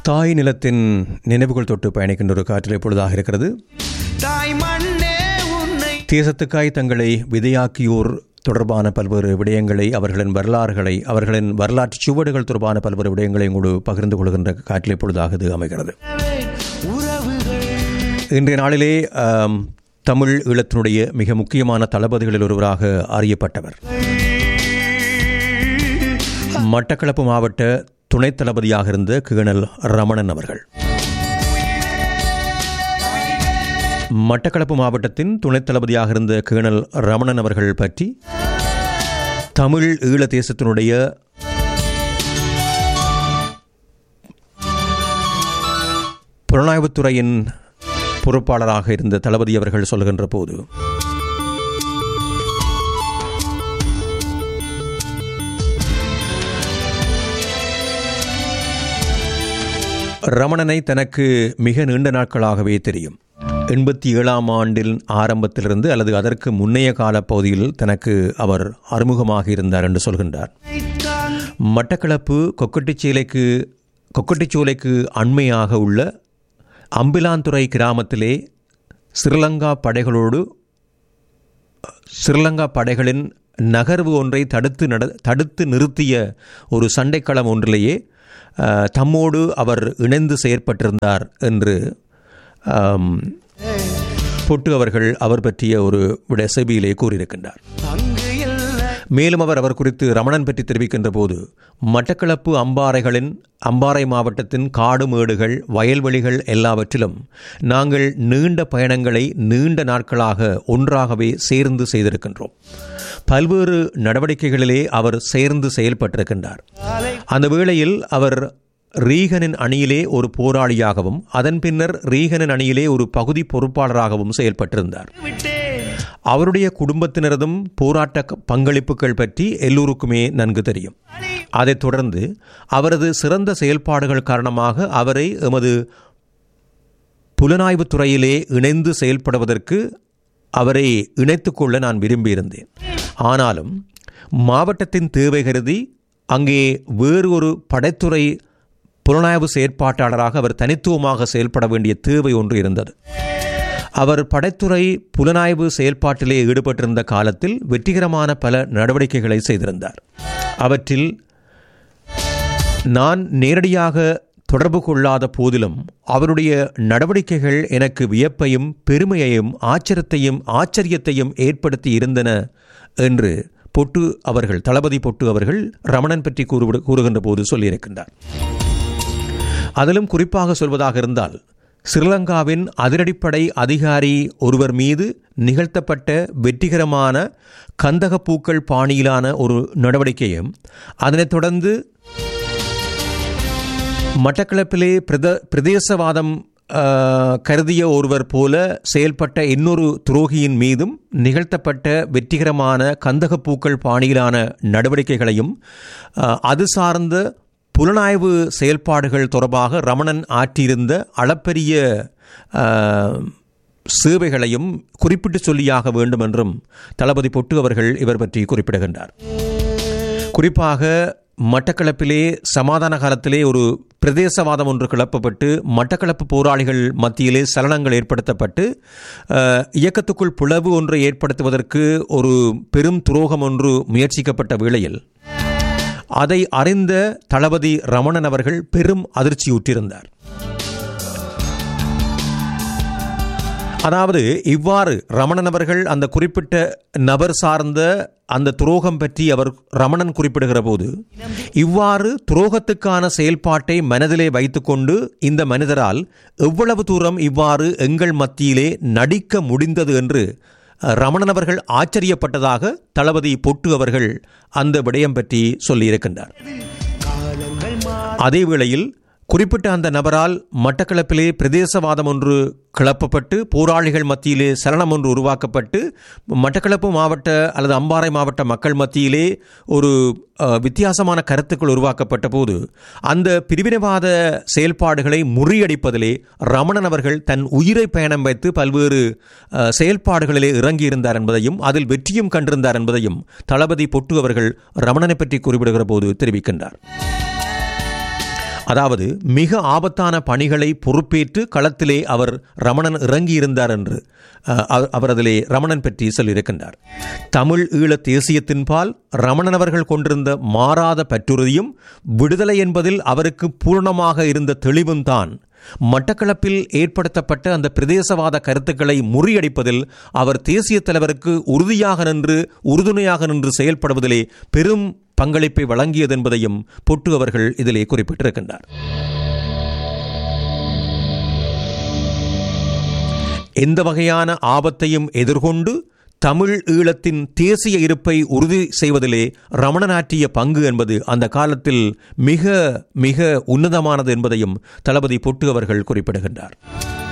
தாய் நிலத்தின் நினைவுகள் தொட்டு பயணிக்கின்ற ஒரு காற்றில் இப்பொழுதாக இருக்கிறது தாய் மண்ணே உன்னை தேசத்துக்காய் தங்களை விதையாக்கியோர் தொடர்பான பல்வேறு விடயங்களை அவர்களின் வரலாறுகளை அவர்களின் வரலாற்று சுவடுகள் தொடர்பான பல்வேறு விடயங்களை உங்களோடு பகிர்ந்து கொள்கின்ற காற்றில் இப்பொழுதாக இது அமைகிறது உறவுகள் இன்றைய நாளிலே ஆம், தமிழ் ஈழத்தினுடைய மிக முக்கியமான தளபதிகளில் ஒருவராக அறியப்பட்டவர் மட்டக்களப்பு மாவட்ட துணைத் தளபதியாக இருந்த கேணல் ரமணன் அவர்கள் மட்டக்களப்பு மாவட்டத்தின் துணைத் தளபதியாக இருந்த கேணல் ரமணன் அவர்கள் பற்றி தமிழ் ஈழ தேசத்தினுடைய புலனாய்வுத்துறையின் பொறுப்பாளராக இருந்த தளபதி அவர்கள் சொல்கின்ற போது ரமணனை தனக்கு மிக நீண்ட நாட்களாகவே தெரியும் எண்பத்தி ஏழாம் ஆண்டில் ஆரம்பத்திலிருந்து அல்லது அதற்கு முன்னைய கால பகுதியில் தனக்கு அவர் அறிமுகமாக இருந்தார் என்று சொல்கின்றார் தான் மட்டக்களப்பு கொக்கட்டிச்சேலைக்கு கொக்கட்டிச்சோலைக்கு அண்மையாக உள்ள அம்பிலாந்துறை கிராமத்திலே ஸ்ரீலங்கா படைகளோடு ஸ்ரீலங்கா படைகளின் நகர்வு ஒன்றை தடுத்து நட தடுத்து நிறுத்திய ஒரு சண்டைக்களம் ஒன்றிலேயே அஹ், தம்மோடு அவர் இணைந்து செயற்பட்டிருந்தார் என்று ஆம், பொட்டு அவர்கள் அவர் பற்றிய ஒரு விட செபியிலே கூறியிருக்கின்றார் அங்கு இல்லை மேலும் அவர் அவர் குறித்து ரமணன் பற்றி தெரிவிக்கின்ற போது மட்டக்களப்பு அம்பாறைகளின் அம்பாறை மாவட்டத்தின் காடு மேடுகள் வயல்வெளிகள் எல்லாவற்றிலும் நாங்கள் நீண்ட பயணங்களை நீண்ட நாட்களாக ஒன்றாகவே சேர்ந்து செய்திருக்கின்றோம் பல்வேறு நடவடிக்கைகளிலே அவர் சேர்ந்து செயல்பட்டிருக்கின்றார் அந்த வேளையில் அவர் ரீகனின் அணியிலே ஒரு போராளியாகவும் அதன் பின்னர் ரீகனின் அணியிலே ஒரு பகுதி பொறுப்பாளராகவும் செயல்பட்டிருந்தார் விட்டேன் அவருடைய குடும்பத்தினரதும் போராட்ட க- பங்களிப்புகள் பற்றி எல்லோருக்குமே நன்கு தெரியும் அதைத் தொடர்ந்து அவரது சிறந்த செயல்பாடுகள் காரணமாக அவரை எமது புலனாய்வுத் துறையிலே இணைந்து செயல்படுவதற்கு அவரை இணைத்துக் கொள்ள நான் விரும்பியிருந்தேன் ஆனாலும் மாவட்டத்தின் தேவை கருதி அங்கே வேறு ஒரு படைத்துறை புலனாய்வு செயற்பாட்டாளராக அவர் தனித்துவமாக செயல்பட வேண்டிய தேவை ஒன்று இருந்தது அவர் படைத்துறை புலனாய்வு செயல்பாட்டிலே ஈடுபட்டிருந்த காலத்தில் வெற்றிகரமான பல நடவடிக்கைகளை செய்திருந்தார் அவற்றில் நான் நேரடியாக தொடர்பு கொள்ளாத போதிலும் அவருடைய நடவடிக்கைகள் எனக்கு வியப்பையும் பெருமையையும் ஆச்சரியத்தையும் ஆச்சரியத்தையும் ஏற்படுத்தி இருந்தன என்று பொட்டு அவர்கள் தளபதி பொட்டு அவர்கள் ரமணன் பற்றி கூறு கூறுகின்ற போது சொல்லியிருக்கின்றார் அதிலும் குறிப்பாக சொல்வதாக இருந்தால் ஸ்ரீலங்காவின் அதிரடிப்படை அதிகாரி ஒருவர் மீது நிகழ்த்தப்பட்ட வெற்றிகரமான கந்தகப்பூக்கள் பாணியிலான ஒரு நடவடிக்கையும் அதனைத் தொடர்ந்து மட்டக்களப்பிலே பிரத பிரதேசவாதம் ஆ, கருதிய ஒருவர் போல செயல்பட்ட இன்னொரு துரோகியின் மீதும் நிகழ்த்தப்பட்ட வெற்றிகரமான கந்தகப்பூக்கள் பாணியிலான நடவடிக்கைகளையும் ஆ, அது சார்ந்த புலனாய்வு செயல்பாடுகள் தொடர்பாக ரமணன் ஆற்றியிருந்த அளப்பரிய ஆ, சேவைகளையும் குறிப்பிட்டு சொல்லியாக வேண்டும் என்றும் தளபதி பொட்டு அவர்கள் இவர் பற்றி குறிப்பிடுகின்றார் குறிப்பாக மட்டக்களப்பிலே சமாதான காலத்திலே ஒரு பிரதேசவாதம் ஒன்று கிளப்பப்பட்டு மட்டக்களப்பு போராளிகள் மத்தியிலே சலனங்கள் ஏற்படுத்தப்பட்டு அஹ், இயக்கத்துக்குள் பிளவு ஒன்றை ஏற்படுத்துவதற்கு ஒரு பெரும் துரோகம் ஒன்று முயற்சிக்கப்பட்ட வேளையில் அதை அறிந்த தளபதி ரமணன் அவர்கள் பெரும் அதிர்ச்சியுற்றிருந்தார் அதாவது இவ்வாறு ரமணன் அவர்கள் அந்த குறிப்பிட்ட நபர் சார்ந்த அந்த துரோகம் பற்றி அவர் ரமணன் குறிப்பிடுகிற போது இவ்வாறு துரோகத்துக்கான செயல்பாட்டை மனதிலே வைத்துக்கொண்டு இந்த மனிதரால் எவ்வளவு தூரம் இவ்வாறு எங்கள் மத்தியிலே நடிக்க முடிந்தது என்று அஹ், ரமணன் அவர்கள் ஆச்சரியப்பட்டதாக தளபதி பொட்டு அவர்கள் அந்த விடயம் பற்றி சொல்லியிருக்கின்றார் காலங்கள் மாறி அதே வேளையில் குறிப்பிட்ட அந்த நபரால் மட்டக்களப்பிலே பிரதேசவாதம் ஒன்று கிளப்பப்பட்டு போராளிகள் மத்தியிலே சலனம் ஒன்று உருவாக்கப்பட்டு மட்டக்களப்பு மாவட்ட அல்லது அம்பாறை மாவட்ட மக்கள் மத்தியிலே ஒரு அஹ், வித்தியாசமான கருத்துக்கள் உருவாக்கப்பட்ட போது அந்த பிரிவினைவாத செயல்பாடுகளை முறியடிப்பதிலே ரமணன் அவர்கள் தன் உயிரை பயணம் வைத்து பல்வேறு அஹ், செயல்பாடுகளிலே இறங்கியிருந்தார் என்பதையும் அதில் வெற்றியும் கண்டிருந்தார் என்பதையும் தளபதி பொட்டு அவர்கள் ரமணனை பற்றி குறிப்பிடுகிற போது தெரிவிக்கின்றார் அதாவது மிக ஆபத்தான பணிகளை பொறுப்பேற்று களத்திலே அவர் ரமணன் இறங்கியிருந்தார் என்று அஹ், அவர்- அவர் அதிலே ரமணன் பற்றி சொல்லியிருக்கின்றார் தமிழ் ஈழ தேசியத்தின்பால் ரமணன் அவர்கள் கொண்டிருந்த மாறாத பற்றுறுதியும் விடுதலை என்பதில் அவருக்கு பூரணமாக இருந்த தெளிவும் தான் மட்டக்களப்பில் ஏற்படுத்தப்பட்ட அந்த பிரதேசவாத கருத்துக்களை முறியடிப்பதில் அவர் தேசிய தலைவருக்கு உறுதியாக நின்று உறுதுணையாக நின்று செயல்படுவதிலே பெரும் பங்களிப்பை வழங்கியது என்பதையும் பொட்டு அவர்கள் இதிலே குறிப்பிட்டிருக்கின்றார் எந்த வகையான ஆபத்தையும் எதிர்கொண்டு தமிழ் ஈழத்தின் தேசிய இருப்பை உறுதி செய்வதிலே ரமணன் ஆற்றிய பங்கு என்பது அந்த காலத்தில் மிக மிக உன்னதமானது என்பதையும் தளபதி பொட்டு அவர்கள் குறிப்பிடுகின்றார்